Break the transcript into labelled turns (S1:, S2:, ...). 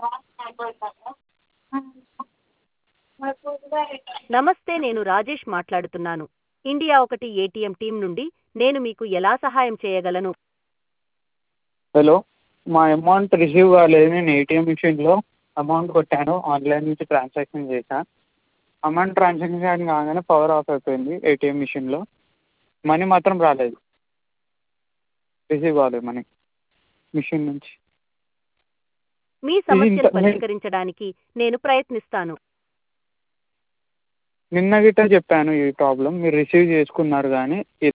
S1: నమస్తే నేను రాజేష్ మాట్లాడుతున్నాను ఇండియా ఒకటి ఏటీఎం టీం నుండి నేను మీకు ఎలా సహాయం చేయగలను
S2: హలో మా అమౌంట్ రిసీవ్ కాలేదు నేను ఏటీఎం మిషన్లో అమౌంట్ కొట్టాను ఆన్లైన్ నుంచి ట్రాన్సాక్షన్ చేశాను అమౌంట్ ట్రాన్సాక్షన్ కాగానే పవర్ ఆఫ్ అయిపోయింది ఏటీఎం మిషన్లో మనీ మాత్రం రాలేదు రిసీవ్ కాలేదు మనీ మిషన్ నుంచి
S1: మీ సమస్యను
S2: ఇంత-
S1: పరిష్కరించడానికి నేను ప్రయత్నిస్తాను
S2: నిన్న గిట్ట చెప్పాను ఈ ప్రాబ్లం మీరు రిసీవ్ చేసుకున్నారు కానీ